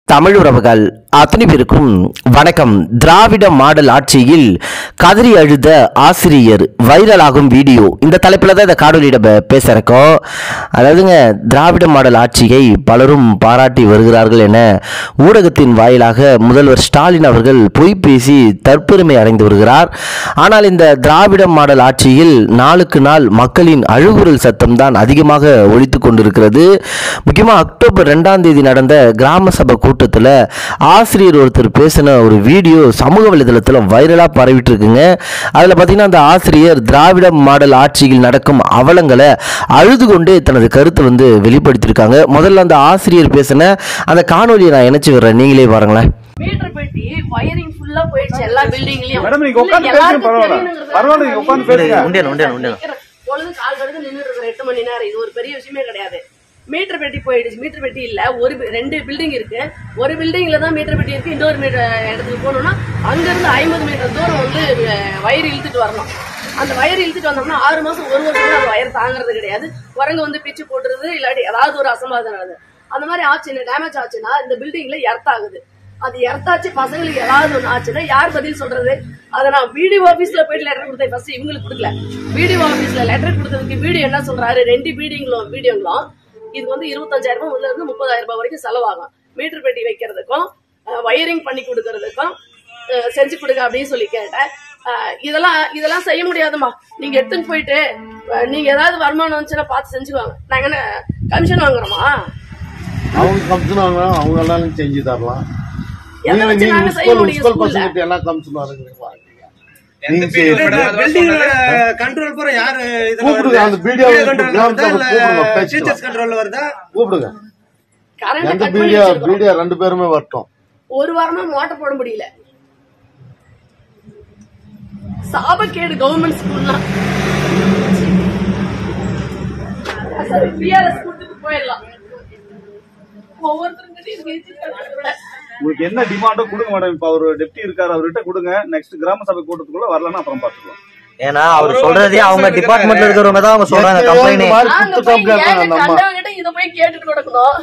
தமிழ் உறவுகள் அத்தனை பேருக்கும் வணக்கம் திராவிட மாடல் ஆட்சியில் கதறி அழுத ஆசிரியர் வைரலாகும் வீடியோ இந்த தலைப்பில் தான் இந்த காணொலியிட பே- பேச இருக்கோம் அதாவதுங்க திராவிட மாடல் ஆட்சியை பலரும் பாராட்டி வருகிறார்கள் என ஊடகத்தின் வாயிலாக முதல்வர் ஸ்டாலின் அவர்கள் பொய் பேசி தற்பெருமை அடைந்து வருகிறார் ஆனால் இந்த திராவிட மாடல் ஆட்சியில் நாளுக்கு நாள் மக்களின் அழுகுரல் சத்தம் தான் அதிகமாக ஒழித்து கொண்டிருக்கிறது முக்கியமாக அக்டோபர் ரெண்டாம் தேதி நடந்த கிராம சபை கூட்டத்தில் ஆசிரியர் ஒருத்தர் பேசின ஒரு வீடியோ சமூக வலைதளத்தில் வைரலாக பரவிட்டு இருக்குங்க அதில் பார்த்தீங்கன்னா அந்த ஆசிரியர் திராவிட மாடல் ஆட்சியில் நடக்கும் அவலங்களை அழுது கொண்டே தனது கருத்தை வந்து வெளிப்படுத்தியிருக்காங்க முதல்ல அந்த ஆசிரியர் பேசின அந்த காணொலியை நான் இணைச்சு விடுறேன் நீங்களே பாருங்களேன் மீட்டர் பெட்டி வயரிங் ஃபுல்லா போயிடுச்சு எல்லா பில்டிங்லயும் மேடம், நீங்க உட்கார்ந்து பேசுங்க, பரவாயில்ல. பரவாயில்ல, நீங்க உட்கார்ந்து பேசுங்க. உண்டியல், உண்டியல், உண்டியல். பொழுது கால் கடுத்து நின்னுட்டு இருக்கிற எட்டு மணி நேரம் இது ஒரு பெரிய விஷயமே கிடையாது மீட்டர் பெட்டி போயிடுச்சு மீட்டர் பெட்டி இல்ல ஒரு பி- ரெண்டு பில்டிங் இருக்கு ஒரு பில்டிங்ல தான் மீட்டர் பெட்டி இருக்கு இன்னொரு மீட்டர் இடத்துக்கு போகணும்னா அங்க இருந்து ஐம்பது மீட்டர் தூரம் வந்து அஹ், வயர் இழுத்துட்டு வரணும் அந்த வயர் இழுத்துட்டு வந்தோம்னா ஆறு மாசம் ஒரு வருஷம் கூட அந்த வயர் தாங்குறது கிடையாது குரங்கு வந்து பிச்சு போட்டுருது இல்லாட்டி ஏதாவது ஒரு அசம்பாதம் நடக்குது அந்த மாதிரி ஆச்சுன்னா டேமேஜ் ஆச்சுன்னா இந்த பில்டிங்ல எர்த் ஆகுது அது எர்த்தாச்சு பசங்களுக்கு ஏதாவது ஒண்ணு ஆச்சுன்னா யார் பதில் சொல்றது அதை நான் வீடியோ ஆபீஸ்ல போயிட்டு லெட்டர் கொடுத்தேன் ஃபர்ஸ்ட் இவங்களுக்கு கொடுக்கல வீடியோ ஆபீஸ்ல லெட்டர் கொடுத்ததுக்கு வீடியோ என்ன சொல்றாரு ரெண்டு வீடியோங்களும் வீடியோங்களும் இது வந்து இருபத்தஞ்சாயிரம் ரூபாய் முதல்ல இருந்து முப்பதாயிரம் ரூபாய் வரைக்கும் செலவாகும் மீட்டர் பெட்டி வைக்கிறதுக்கும் வயரிங் பண்ணி கொடுக்கறதுக்கும் அஹ், செஞ்சு கொடுங்க அப்படின்னு சொல்லி கேட்டேன் அஹ், இதெல்லாம் இதெல்லாம் செய்ய முடியாதுமா நீங்க எடுத்துட்டு போயிட்டு அஹ், நீங்க ஏதாவது வருமானம் வந்துச்சுன்னா பார்த்து செஞ்சுக்குவாங்க நாங்க என்ன கமிஷன் வாங்குறோமா அவங்க கமிஷன் வாங்கலாம் அவங்க எல்லாம் செஞ்சு தரலாம் எதை நீங்க வச்சு நீங்க நாங்க செய்ய ஸ்கூல் முடியும் ஸ்கூல் ஸ்கூல்ல? பசங்க எல்லாம் கமிஷன் வாங்குறீங்களா எந்த நீங்க வீடியோ செய்ய- மேடம் அதெல்லாம் பில்டிங்கோட சொன்னது? கண்ட்ரோல் பூரா யாரு இதுல கூப்பிடுங்க, வருது? அந்த வீடியோ வீடியோ வந்து கண்ட்ரோல்ல கிராம வருதா சபை இல்ல கூப்பிடுங்க, பேசிக்கலாம். டீச்சர்ஸ் கண்ட்ரோல்ல வருதா கூப்பிடுங்க கரண்ட் எந்த கட் பண்ணி வீடியோ வச்சிருக்கோம். வீடியோ ரெண்டு பேருமே வரட்டும் ஒரு வாரமா மோட்டர் போட முடியல சாபக்கேடு கவர்மெண்ட் ஸ்கூல்லாம் பிஆர்எஸ் கூட்டுக்கு போயிடலாம் ஒவ்வொருத்தருங்கிட்டையும் பேசி கத்துறத விட உங்களுக்கு என்ன டிமாண்டோ கொடுங்க மேடம் இப்ப அவர் டெப்டி இருக்காரு அவர்கிட்ட கொடுங்க நெக்ஸ்ட் கிராம சபை கூட்டத்துக்குள்ள வரலன்னா அப்புறம் பாத்துக்கலாம் ஏன்னா அவர் சொல்றதே அவங்க டிபார்ட்மெண்ட்ல இருக்கிறவங்க தான் அவங்க சொல்றாங்க எத்தனையோ இந்த கம்ப்ளைண்ட் மாதிரி நாங்க குத்து போய் complaint ஏங்க பண்ண நம்ம கண்டவங்கிட்ட இத போய் கேட்டுட்டு கொடுக்கணும்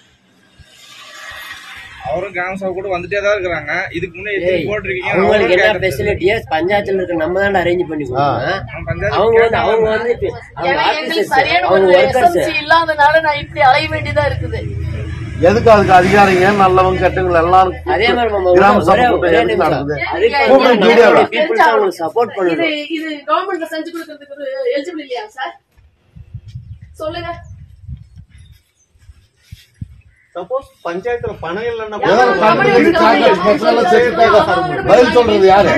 அவரும் கிராம சபை கூட வந்துட்டே தான் இருக்கிறாங்க இதுக்கு முன்னே எத்தனை ஏய், போட்டிருக்கீங்க அவங்களுக்கு அவரும் என்ன கேட்கறது. ஃபெசிலிட்டியஸ் பஞ்சாயத்துல இருக்க நம்ம தான் அரேஞ்ச் பண்ணி கொடுக்கணும் அவன் பஞ்சாயத்து அவங்க வந்து கேட்டாங்க. அவங்க வந்து இப்ப- அவங்க ஏன்னா எங்களுக்கு ஆபீசர்ஸ் சரியான அவங்க ஒரு ஒர்க்கர்ஸ் எஸ்எம்சி இல்லாதனால நான் இப்படி அலைய வேண்டியதா இருக்குது எதுக்கு அதுக்கு அதிகாரிங்க நல்லவங்க கெட்டவங்க எல்லாரும் அதே மாதிரி நம்ம கிராம சபை ஒரே- கூட்டம் ஒரே எதுக்கு நிமிஷம். நடக்குது அதுக்கு கூப்பிடு, வந்து வீடியோல. நம்மளுடைய people தான் அவங்களுக்கு சப்போர்ட் இது பண்ணணும் இது கவர்மெண்ட்ல செஞ்சு கொடுக்கறதுக்கு ஒரு எலிஜிபிள் இல்லையா சார் சொல்லுங்க சப்போஸ் பஞ்சாயத்துல பணம் இல்லைன்னா ஏதோ யாரும் கம்பெனி கம்பெனி இருக்கு, வச்சுக்கோங்க. பசங்க சேர்த்துட்டாங்க. பதில் சொல்றது யாரு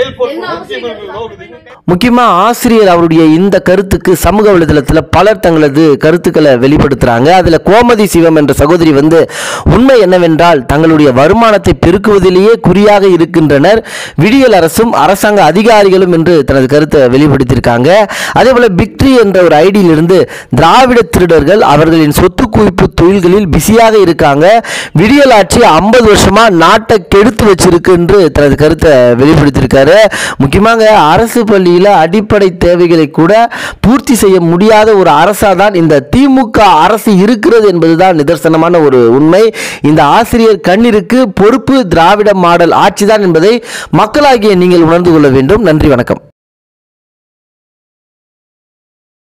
முக்கியமா ஆசிரியர் அவருடைய இந்த கருத்துக்கு சமூக வலைதளத்தில் பலர் தங்களது கருத்துக்களை வெளிப்படுத்துறாங்க அதுல கோமதி சிவம் என்ற சகோதரி வந்து உண்மை என்னவென்றால் தங்களுடைய வருமானத்தை பெருக்குவதிலேயே குறியாக இருக்கின்றனர் விடியல் அரசும் அரசாங்க அதிகாரிகளும் என்று தனது கருத்தை வெளிப்படுத்தியிருக்காங்க அதே போல பிக்ட்ரி என்ற ஒரு ஐடியிலிருந்து திராவிட திருடர்கள் அவர்களின் சொத்து குவிப்பு தொழில்களில் பிஸியாக இருக்காங்க விடியல் ஆட்சி ஐம்பது வருஷமா நாட்டை கெடுத்து வச்சிருக்கு என்று தனது கருத்தை வெளிப்படுத்தியிருக்காரு முக்கியமாக அரசு பள்ளியில் அடிப்படை தேவைகளை கூட பூர்த்தி செய்ய முடியாத ஒரு அரசா தான் இந்த திமுக அரசு இருக்கிறது என்பதுதான் நிதர்சனமான ஒரு உண்மை இந்த ஆசிரியர் கண்ணிற்கு பொறுப்பு திராவிட மாடல் ஆட்சிதான் என்பதை மக்களாகிய நீங்கள் உணர்ந்து கொள்ள வேண்டும் நன்றி வணக்கம்